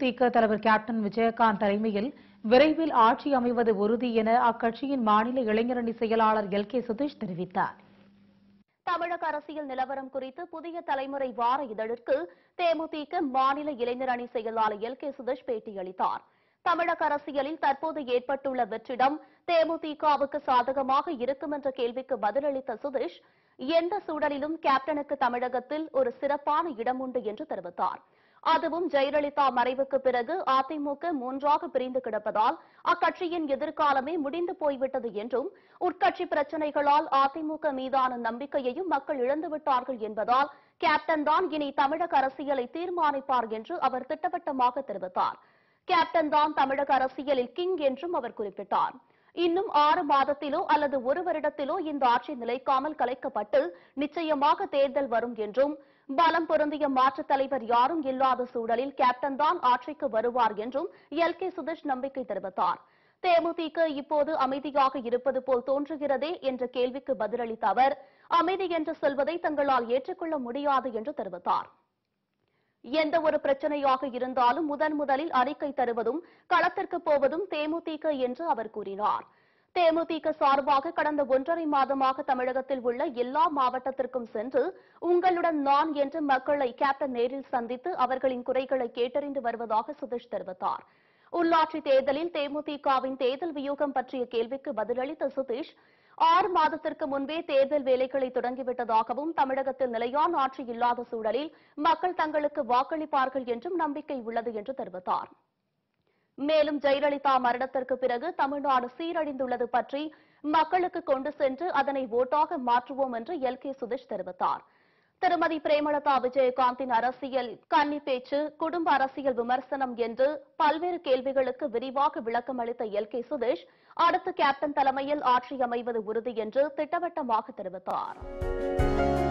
தேமுதிக தலைவர் கேப்டன் விஜயகாந்த் தலைமையில் விரைவில் ஆட்சி அமைவது உறுதி என அக்கட்சியின் மாநில இளைஞரணி செயலாளர் எல் கே சுதீஷ் தெரிவித்தார் தமிழக அரசியல் நிலவரம் குறித்து புதிய தலைமுறை வார இதழிற்கு தேமுதிக மாநில இளைஞர் அணி செயலாளர் எல் கே சுதேஷ் பேட்டியளித்தார் தமிழக அரசியலில் தற்போது ஏற்பட்டுள்ள வெற்றிடம் தேமுதிகவுக்கு சாதகமாக இருக்கும் என்ற கேள்விக்கு பதிலளித்த சுதேஷ் எந்த சூழலிலும் கேப்டனுக்கு தமிழகத்தில் ஒரு சிறப்பான இடம் உண்டு என்று தெரிவித்தார் அதுவும் ஜெயலலிதா மறைவுக்கு பிறகு அதிமுக மூன்றாக பிரிந்து கிடப்பதால் அக்கட்சியின் எதிர்காலமே முடிந்து போய்விட்டது என்றும் உட்கட்சி பிரச்சனைகளால் அதிமுக மீதான நம்பிக்கையையும் மக்கள் இழந்துவிட்டார்கள் என்பதால் கேப்டன் தான் இனி தமிழக அரசியலை தீர்மானிப்பார் என்று அவர் திட்டவட்டமாக தெரிவித்தார் கேப்டன் தான் தமிழக அரசியலில் கிங் என்றும் அவர் குறிப்பிட்டார் இன்னும் ஆறு மாதத்திலோ அல்லது ஒரு வருடத்திலோ இந்த ஆட்சி நிலைக்காமல் கலைக்கப்பட்டு நிச்சயமாக தேர்தல் வரும் என்றும் பலம் பொருந்திய மாற்றுத் தலைவர் யாரும் இல்லாத சூழலில் கேப்டன் தான் ஆட்சிக்கு வருவார் என்றும் எல் கே சுதேஷ் நம்பிக்கை தெரிவித்தார் தேமுதிக இப்போது அமைதியாக இருப்பது போல் தோன்றுகிறதே என்ற கேள்விக்கு பதிலளித்த அவர் அமைதி என்று சொல்வதை தங்களால் ஏற்றுக்கொள்ள முடியாது என்று தெரிவித்தார் எந்த ஒரு பிரச்சனையாக இருந்தாலும் முதன் முதலில் அறிக்கை தருவதும் களத்திற்கு போவதும் தேமுதிக என்று அவர் கூறினார் தேமுதிக சார்பாக கடந்த ஒன்றரை மாதமாக தமிழகத்தில் உள்ள எல்லா மாவட்டத்திற்கும் சென்று உங்களுடன் நான் என்று மக்களை கேப்டன் நேரில் சந்தித்து அவர்களின் குறைகளை கேட்டறிந்து வருவதாக சுதேஷ் தெரிவித்தார் உள்ளாட்சி தேர்தலில் தேமுதிகவின் தேர்தல் வியூகம் பற்றிய கேள்விக்கு பதிலளித்த சுதீஷ் ஆறு மாதத்திற்கு முன்பே தேர்தல் வேலைகளை தொடங்கிவிட்டதாகவும் தமிழகத்தில் நிலையான ஆட்சி இல்லாத சூழலில் மக்கள் தங்களுக்கு வாக்களிப்பார்கள் என்றும் நம்பிக்கை உள்ளது என்று தெரிவித்தார் மேலும் ஜெயலலிதா மரணத்திற்கு பிறகு தமிழ்நாடு சீரழிந்துள்ளது பற்றி மக்களுக்கு கொண்டு சென்று அதனை ஓட்டாக மாற்றுவோம் என்று எல் கே சுதேஷ் தெரிவித்தார் திருமதி பிரேமலதா விஜயகாந்தின் அரசியல் கன்னி பேச்சு குடும்ப அரசியல் விமர்சனம் என்று பல்வேறு கேள்விகளுக்கு விரிவாக விளக்கம் அளித்த எல் கே சுதேஷ் அடுத்து கேப்டன் தலைமையில் ஆட்சி அமைவது உறுதி என்று திட்டவட்டமாக தெரிவித்தார்